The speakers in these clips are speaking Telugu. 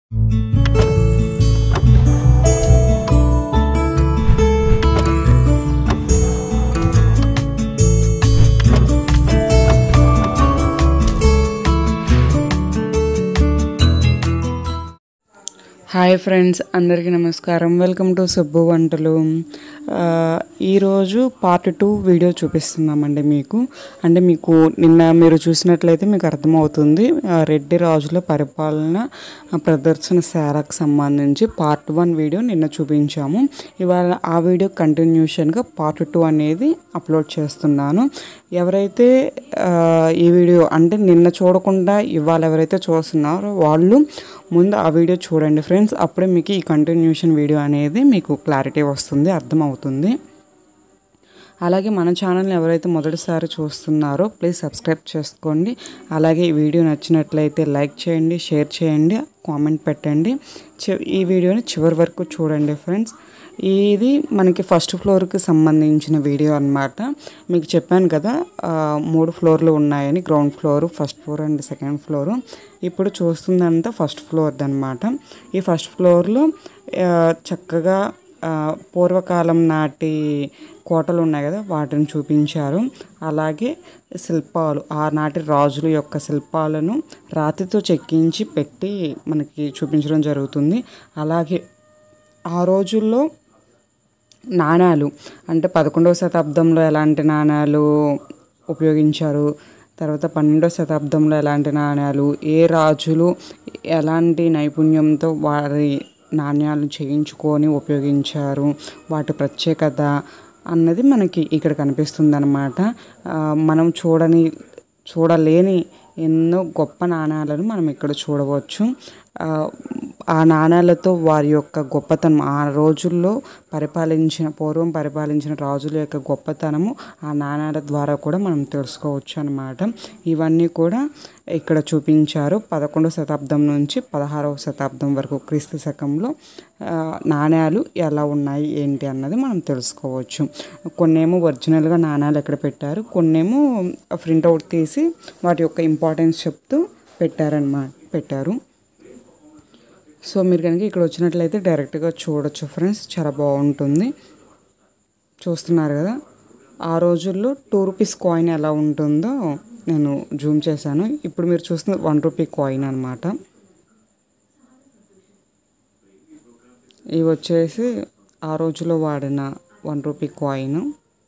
హాయ్ ఫ్రెండ్స్ అందరికీ నమస్కారం వెల్కమ్ టు సుబ్బు వంటలు ఆ, ఈరోజు పార్ట్ టూ వీడియో చూపిస్తున్నామండి మీకు అంటే మీకు నిన్న మీరు చూసినట్లయితే మీకు అర్థమవుతుంది ఆ, రెడ్డి రాజుల పరిపాలన ఆ, ప్రదర్శనశాలకు సంబంధించి పార్ట్ వన్ వీడియో నిన్న చూపించాము ఇవాళ ఆ వీడియో కంటిన్యూషన్గా పార్ట్ టూ అనేది అప్లోడ్ చేస్తున్నాను ఎవరైతే ఆ, ఈ వీడియో అంటే నిన్న చూడకుండా ఇవాళ ఎవరైతే చూస్తున్నారో వాళ్ళు ముందు ఆ వీడియో చూడండి ఫ్రెండ్స్ అప్పుడే మీకు ఈ కంటిన్యూషన్ వీడియో అనేది మీకు క్లారిటీ వస్తుంది అర్థమవుతుంది అలాగే మన ఛానల్ని ఎవరైతే మొదటిసారి చూస్తున్నారో ప్లీజ్ సబ్స్క్రైబ్ చేసుకోండి అలాగే ఈ వీడియో నచ్చినట్లయితే లైక్ చేయండి షేర్ చేయండి కామెంట్ పెట్టండి చి- ఈ వీడియోని చివరి వరకు చూడండి ఫ్రెండ్స్ ఇది మనకి ఫస్ట్ ఫ్లోర్కి సంబంధించిన వీడియో అన్నమాట మీకు చెప్పాను కదా ఆ, మూడు ఫ్లోర్లు ఉన్నాయని ground floor first floor and second floor ఇప్పుడు చూస్తుందంతా ఫస్ట్ ఫ్లోర్ అనమాట ఈ ఫస్ట్ ఫ్లోర్లో ఆ, చక్కగా ఆ, పూర్వకాలం నాటి కోటలు ఉన్నాయి కదా వాటిని చూపించారు అలాగే శిల్పాలు ఆనాటి రాజుల యొక్క శిల్పాలను రాతితో చెక్కించి పెట్టి మనకి చూపించడం జరుగుతుంది అలాగే ఆ రోజుల్లో నాణాలు అంటే పదకొండవ శతాబ్దంలో ఎలాంటి నాణాలు ఉపయోగించారు తర్వాత పన్నెండవ శతాబ్దంలో ఎలాంటి నాణ్యాలు ఏ రాజులు ఎలాంటి నైపుణ్యంతో వారి నాణ్యాలు చేయించుకొని ఉపయోగించారు వాటి ప్రత్యేకత అన్నది మనకి ఇక్కడ కనిపిస్తుంది అనమాట మనం చూడని చూడలేని ఎన్నో గొప్ప నాణాలను మనం ఇక్కడ చూడవచ్చు ఆ, ఆ నాణాలతో వారి యొక్క గొప్పతనం ఆ రోజుల్లో పరిపాలించిన పూర్వం పరిపాలించిన రాజుల యొక్క గొప్పతనము ఆ నాణాల ద్వారా కూడా మనం తెలుసుకోవచ్చు అనమాట ఇవన్నీ కూడా ఇక్కడ చూపించారు పదకొండవ శతాబ్దం నుంచి పదహారవ శతాబ్దం వరకు క్రీస్తు శకంలో ఆ, నాణ్యాలు ఎలా ఉన్నాయి ఏంటి అన్నది మనం తెలుసుకోవచ్చు కొన్నేమో ఒరిజినల్గా నాణ్యాలు ఎక్కడ పెట్టారు కొన్నేమో ప్రింట్అవుట్ తీసి వాటి యొక్క ఇంపార్టెన్స్ చెప్తూ పెట్టారన్నమాట పెట్టారు సో మీరు కనుక ఇక్కడ వచ్చినట్లయితే డైరెక్ట్గా చూడొచ్చు ఫ్రెండ్స్ చాలా బాగుంటుంది చూస్తున్నారు కదా ఆ రోజుల్లో టూ రూపీస్ కాయిన్ ఎలా ఉంటుందో నేను జూమ్ చేశాను ఇప్పుడు మీరు చూస్తున్న వన్ రూపీ కాయిన్ అనమాట ఇవి వచ్చేసి ఆ రోజులో వాడిన వన్ రూపీ కాయిన్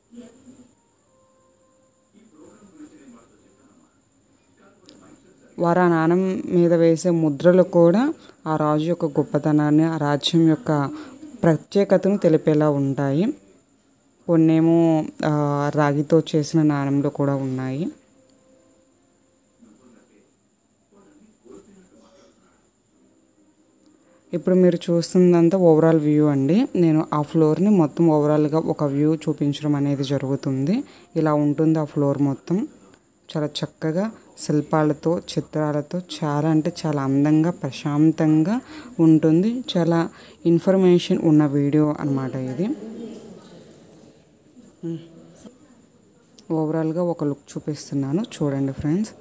వారు ఆ నాణం మీద వేసే ముద్రలు కూడా ఆ రాజు యొక్క గొప్పతనాన్ని ఆ రాజ్యం యొక్క ప్రత్యేకతను తెలిపేలా ఉంటాయి కొన్నేమో ఆ, రాగితో చేసిన నాణంలో కూడా ఉన్నాయి ఇప్పుడు మీరు చూస్తుందంతా ఓవరాల్ వ్యూ అండి నేను ఆ ఫ్లోర్ని మొత్తం ఓవరాల్గా ఒక వ్యూ చూపించడం అనేది జరుగుతుంది ఇలా ఉంటుంది ఆ ఫ్లోర్ మొత్తం చాలా చక్కగా శిల్పాలతో చిత్రాలతో చాలా అంటే చాలా అందంగా ప్రశాంతంగా ఉంటుంది చాలా ఇన్ఫర్మేషన్ ఉన్న వీడియో అన్నమాట ఇది ఓవరాల్గా ఒక లుక్ చూపిస్తున్నాను చూడండి ఫ్రెండ్స్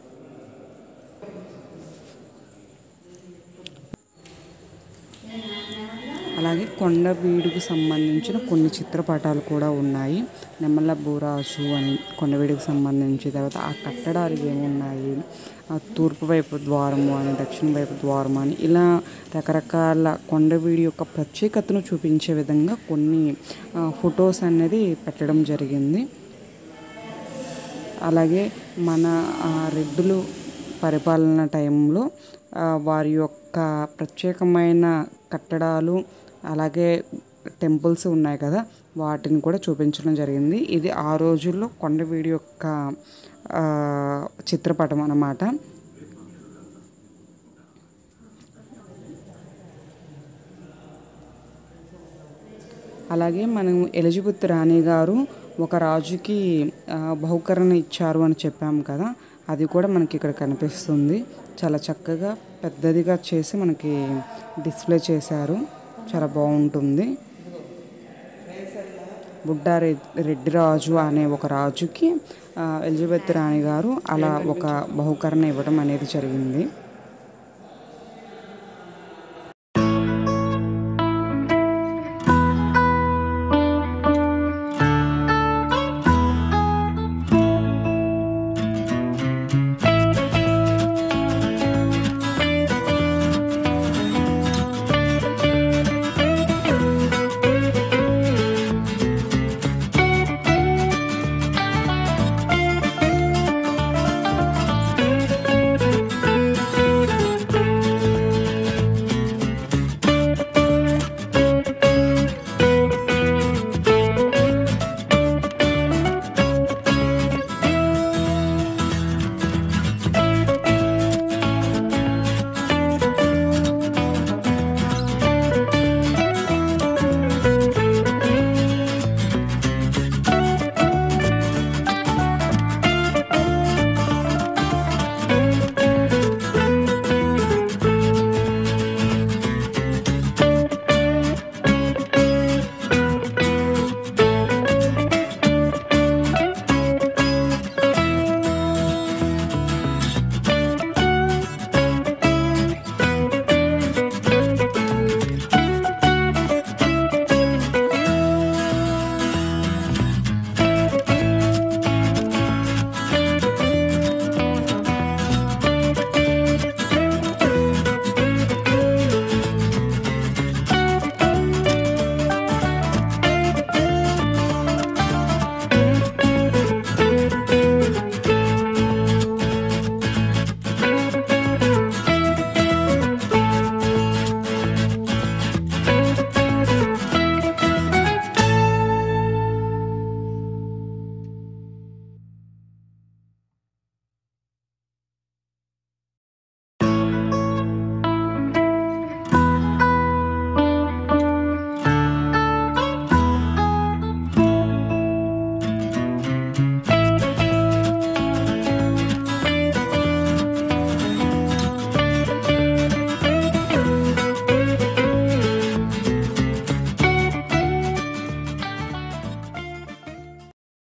అలాగే కొండ వీడికి సంబంధించిన కొన్ని చిత్రపటాలు కూడా ఉన్నాయి నెమ్మల బూరాసు అని కొండవీడికి సంబంధించి తర్వాత ఆ కట్టడాలు ఏమున్నాయి ఆ తూర్పు వైపు ద్వారము అని దక్షిణ వైపు ద్వారము అని ఇలా రకరకాల కొండవీడి యొక్క ప్రత్యేకతను చూపించే విధంగా కొన్ని ఫొటోస్ అనేది పెట్టడం జరిగింది అలాగే మన ఆ, రెడ్డులు పరిపాలన టైంలో ఆ, వారి యొక్క ప్రత్యేకమైన కట్టడాలు అలాగే టెంపుల్స్ ఉన్నాయి కదా వాటిని కూడా చూపించడం జరిగింది ఇది ఆ రోజుల్లో కొండవీడి యొక్క ఆ, చిత్రపటం అన్నమాట అలాగే మనం ఎలిజబెత్ రాణి గారు ఒక రాజుకి ఆ, బహుకరణ ఇచ్చారు అని చెప్పాము కదా అది కూడా మనకి ఇక్కడ కనిపిస్తుంది చాలా చక్కగా పెద్దదిగా చేసి మనకి డిస్ప్లే చేశారు చాలా బాగుంటుంది బుడ్డా రె- రెడ్డి రాజు అనే ఒక రాజుకి ఆ, ఎలిజబెత్ రాణి గారు అలా ఒక బహుకరణ ఇవ్వడం అనేది జరిగింది